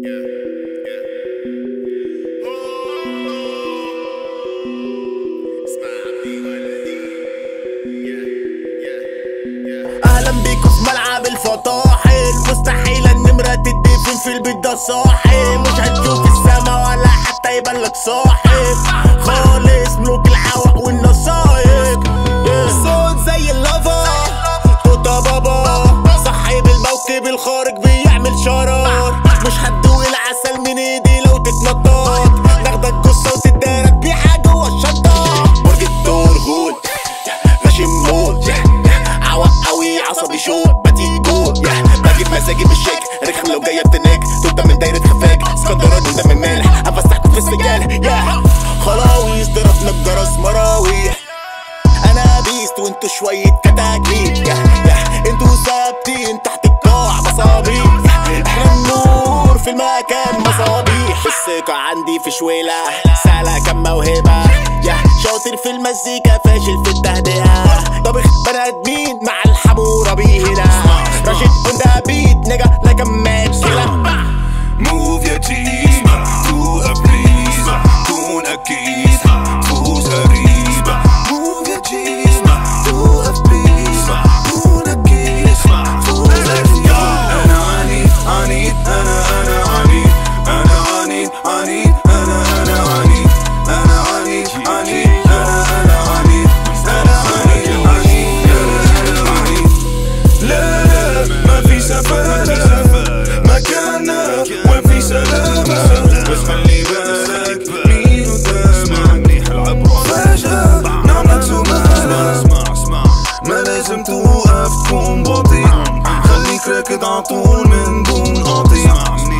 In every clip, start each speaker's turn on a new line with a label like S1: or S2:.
S1: اهلا بيكم في ملعب الفطاحل مستحيل النمرة تدفن في البيت ده صاحي مش هتشوف السما ولا حتى يبان لك صاحب خالص ملوك العوق والنصايب صوت زي اللافا توتا بابا صاحب الموكب الخارج بيعمل شرار مش هتدوق العسل من ايدي لو تتنطط ناخدك جثة وتدارك بيها جوه الشطة برج الدور غول غاشم موت عوق قوي عصبي شوت بدي جول باجي بمزاجي بالشيك رخم لو جايه بتنك توتا من دايره خفاك اسكندراني ودم مالح افسحكم في السجال يا خلاويص ضربنا الجرس مراويح انا بيست وانتوا شويه كتاكيت يا يا انتوا ثابتين تحت القاع مصابيح احنا النور في المكان مصابيح الثقة عندي في شويلة سهلة كم موهبة يا شاطر في المزيكا فاشل في التهدئة طبخ بني ادمين مع الحمورة بيه هنا راشد بندا بيت نجا لك مات كده
S2: Move your G's to a breeze كون أكيد فوز قريب Move your G's to a breeze كون أكيد فوز قريب أنا عنيد عنيد أنا أنا عنيد أنا عنيد عنيد أنا أنا عنيد أنا عنيد عنيد أنا أنا عنيد أنا عنيد عنيد أنا أنا عنيد لا لا ما في سفالة مكاننا وين في سلامة بس خلي بالك مين قدامك فجأة نعملك سمامة ما لازم توقف تكون بطيء خليك راكد عطول من دون قطيع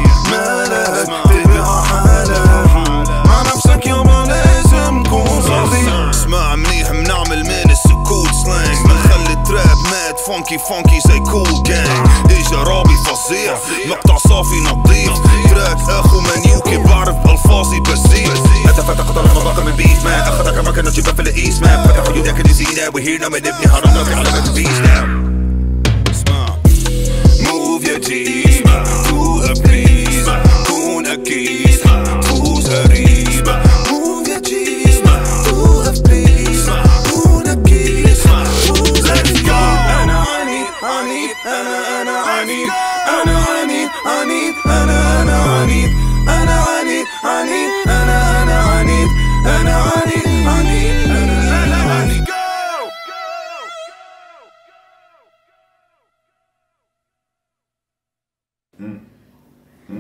S2: مالك تبع حالك مع نفسك يابا لازم تكون صديق اسمع منيح بنعمل من السكوت سلانج بنخلي التراب مات فونكي فونكي زي كول جانج اجا رابي فظيع مقطع صافي نظيف تراك اخو منيوكي بعرف الفاظي بزيد انت فتح قطر المضاقة من بيت مان اخذك امرك انه تجيبها في الايست مان فتح حدودك نسينا وهيرنا من نبني هرمنا في علامة البيست ناو Move your G's to a breeze كون أكيد فوز قريب Move your G's to a breeze كون أكيد فوز قريب أنا عنيد عنيد أنا أنا عنيد أنا عنيد عنيد أنا أنا عنيد أنا عنيد عنيد أنا أنا عنيد أنا عنيد عنيد أنا أنا عنيد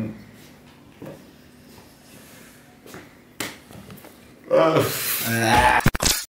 S3: آه.